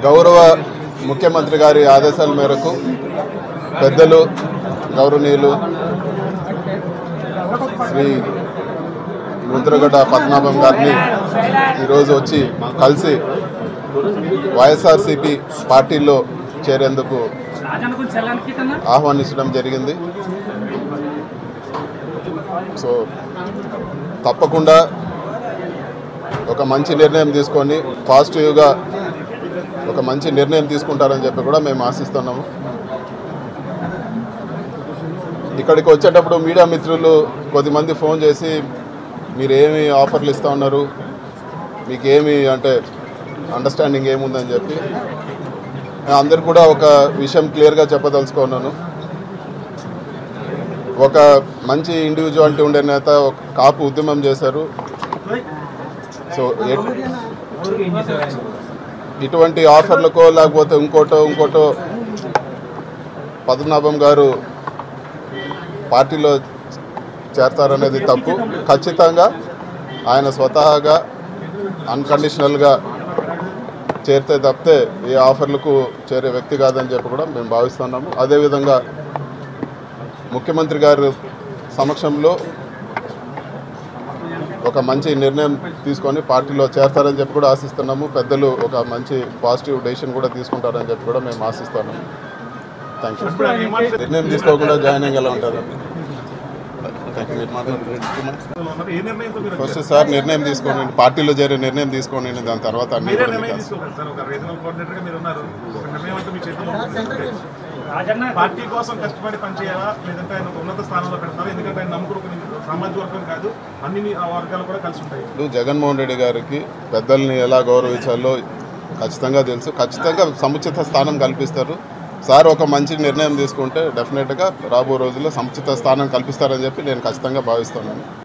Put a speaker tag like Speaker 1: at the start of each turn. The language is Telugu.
Speaker 1: గౌరవ ముఖ్యమంత్రి గారి ఆదేశాల మేరకు పెద్దలు గౌరవనీయులు శ్రీ ముద్రగడ్డ పద్మనాభం గారిని ఈరోజు వచ్చి కలిసి వైఎస్ఆర్సిపి పార్టీలో చేరేందుకు ఆహ్వానించడం జరిగింది సో తప్పకుండా ఒక మంచి నిర్ణయం తీసుకొని పాజిటివ్గా ఒక మంచి నిర్ణయం తీసుకుంటారని చెప్పి కూడా మేము ఆశిస్తున్నాము ఇక్కడికి వచ్చేటప్పుడు మీడియా మిత్రులు కొద్దిమంది ఫోన్ చేసి మీరు ఏమి ఆఫర్లు ఇస్తూ ఉన్నారు మీకు ఏమి అంటే అండర్స్టాండింగ్ ఏముందని చెప్పి నేను అందరికి కూడా ఒక విషయం క్లియర్గా చెప్పదలుచుకున్నాను ఒక మంచి ఇండివిజువాలిటీ ఉండే నేత ఒక కాపు ఉద్యమం చేశారు సో ఎట్- ఇటువంటి ఆఫర్లకో లేకపోతే ఇంకోటో ఇంకోటో పద్మనాభం గారు పార్టీలో చేరతారనేది తప్పు ఖచ్చితంగా ఆయన స్వతహాగా అన్కండిషనల్గా చేరితే తప్పితే ఏ ఆఫర్లకు చేరే వ్యక్తి కాదని చెప్పి కూడా మేము భావిస్తున్నాము అదేవిధంగా ముఖ్యమంత్రి గారి సమక్షంలో ఒక మంచి నిర్ణయం తీసుకొని పార్టీలో చేరతారని చెప్పి కూడా ఆశిస్తున్నాము పెద్దలు ఒక మంచి పాజిటివ్ డెసిషన్ కూడా తీసుకుంటారని చెప్పి కూడా మేము ఆశిస్తున్నాము థ్యాంక్ యూ నిర్ణయం తీసుకోకుండా జాయిన్ అయ్యి ఎలా ఉంటారండి థ్యాంక్ యూ మీరు మాట్లాడండి.
Speaker 2: ఉన్నారు. ఏ నిర్ణయంతో మీరు
Speaker 1: ఫస్ట్ సార్ నిర్ణయం తీసుకోండి పార్టీలో చేరే నిర్ణయం తీసుకోండి దాని తర్వాత అన్ని
Speaker 2: మీరే
Speaker 1: కూడా మీకు
Speaker 2: నిర్ణయం
Speaker 1: వస్తాయి.
Speaker 2: తీసుకోగలరు సార్ ఒక రీజనల్ కోఆర్డినేటర్ గా మీరు ఉన్నారు ఒక నిర్ణయం అంతా మీ చేతిలో ఉంటుంది. పార్టీ కోసం కష్టపడి పనిచేయాలా లేదంటే ఆయన ఒక ఉన్నత స్థానంలో పెడతారా ఎందుకంటే ఆయన నమ్ముకుని ఒక సామాజిక వర్గం కాదు అన్ని ఆ వర్గాలు కూడా కలిసి ఉంటాయి
Speaker 1: ఇప్పుడు జగన్మోహన్ రెడ్డి గారికి పెద్దల్ని ఎలా గౌరవించాలో ఖచ్చితంగా తెలుసు ఖచ్చితంగా సముచిత స్థానం కల్పిస్తారు సార్ ఒక మంచి నిర్ణయం తీసుకుంటే డెఫినెట్గా రాబో రోజుల్లో సముచిత స్థానం కల్పిస్తారని చెప్పి నేను ఖచ్చితంగా భావిస్తున్నాను